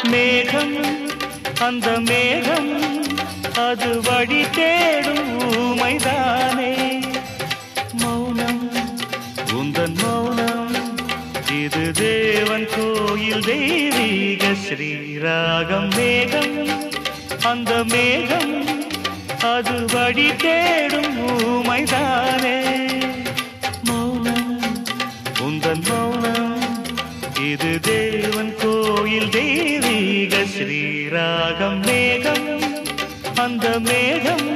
மேகம் அந்த மேகம் அது வழி தேடும் ஊமைதானே மௌனம் உந்தன் மௌனம் இது தேவன் கோயில் தெய்வீக ஸ்ரீராகம் மேகம் அந்த மேகம் அது வழி தேடும் ஊமைதானே மௌனம் உந்தன் மௌனம் இது தேவன் கோயில் தெய்வீக ஸ்ரீராகம் மேகம் அந்த மேகம்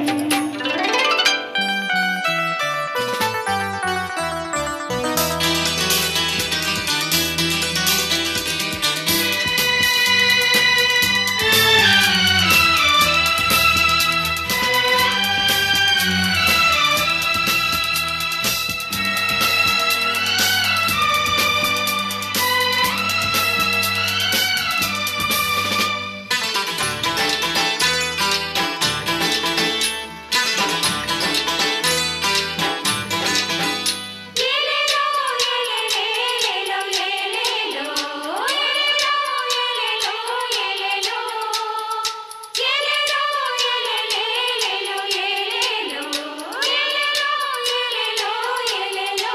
ஏலேலோ ஏலேலேலேலோ ஏலேலோ ஏலேலோ ஏலேலோ ஏலேலோ ஏலேலோ ஏலேலேலேலோ ஏலேலோ ஏலேலோ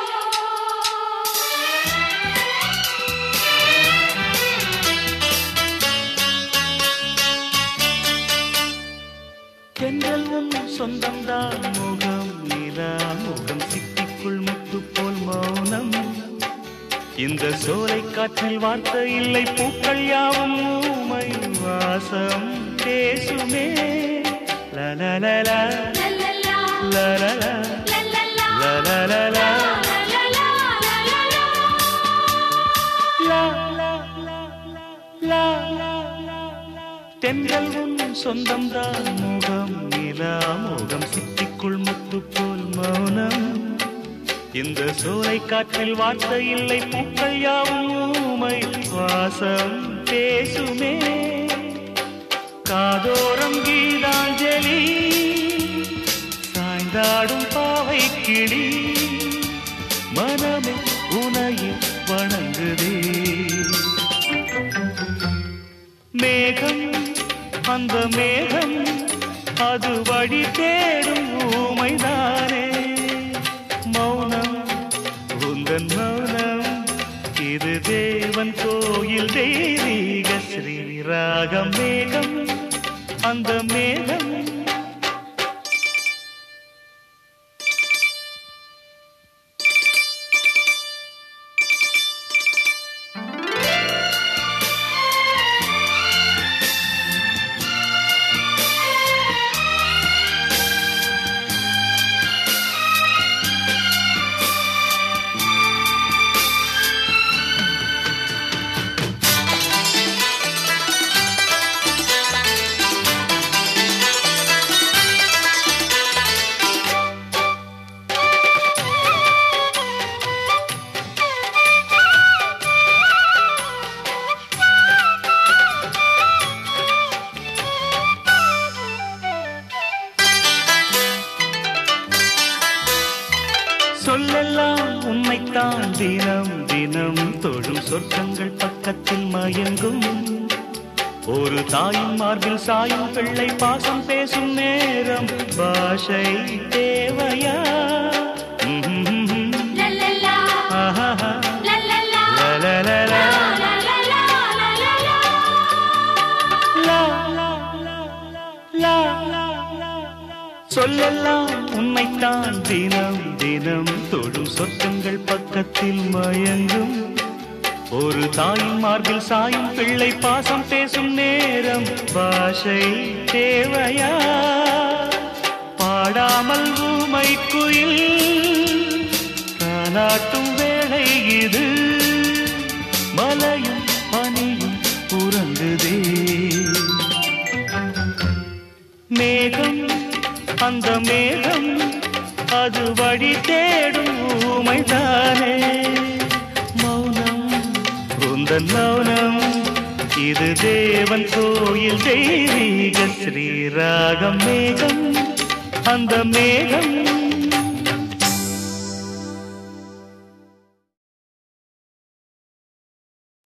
தென்றல் உன் சொந்தம்தான் முகம் நிலா முகம் சிட்டிக்குள் முத்து போல் மௌனம் இந்த சோலை காற்றில் வார்த்தை இல்லை பூக்கள் யாவும் ஊமை வாசம் பேசுமே லலலலா, லல்லலா லலலா, லல்லலா லலலலா, லல்லலா லல்லலா லா, லா, லா, லா, லா, லா, லா. தென்றல் உன் சொந்தம்தான் முகம் நிலா முகம் சிட்டிக்குள் முத்து போல் மௌனம் இந்த சோலை காற்றில் வார்த்தை இல்லை பூக்கள் யாவும் ஊமை வாசம் பேசுமே காதோரம் கீதாஞ்சலி சாய்ந்தாடும் பாவை கிளி மனமே உனையை வணங்குதே மேகம் அந்த மேகம் அது வழி தேடும் ஊமைதானே மௌனம் உந்தன் மௌனம் இது தேவன் கோயில் தெய்வீக ஸ்ரீராகம் மேகம் அந்த மேகம் சொல்லெல்லாம் உண்மைத்தான் தினம் தினம் தொழும் சொர்க்கங்கள் பக்கத்தில் மயங்கும் ஒரு தாயின் மார்பில் சாயும் பிள்ளை பாசம் பேசும் நேரம் பாஷை தேவையா ம்ஹும்ஹும். லல்லலா ஆஹாஹா. லல்லலா லலலலா. லல்லலா லல்லலா லா, லா, லா, லா, லா, லா, லா. சொல்லெல்லாம் உண்மைத்தான் தினம் தினம் தொழும் சொர்க்கங்கள் பக்கத்தில் மயங்கும் ஒரு தாயின் மார்பில் சாயும் பிள்ளை பாசம் பேசும் நேரம் பாஷை தேவையா பாடாமல் ஊமை குயில் தானாட்டும் வேளை இது மலையும் பனியும் உறங்குதே மேகம் அந்த மேகம் அது வழி தேடும் ஊமைதானே மௌனம் உந்தன் மௌனம் இது தேவன் கோயில் தெய்வீக ஸ்ரீராகம் மேகம் அந்த மேகம்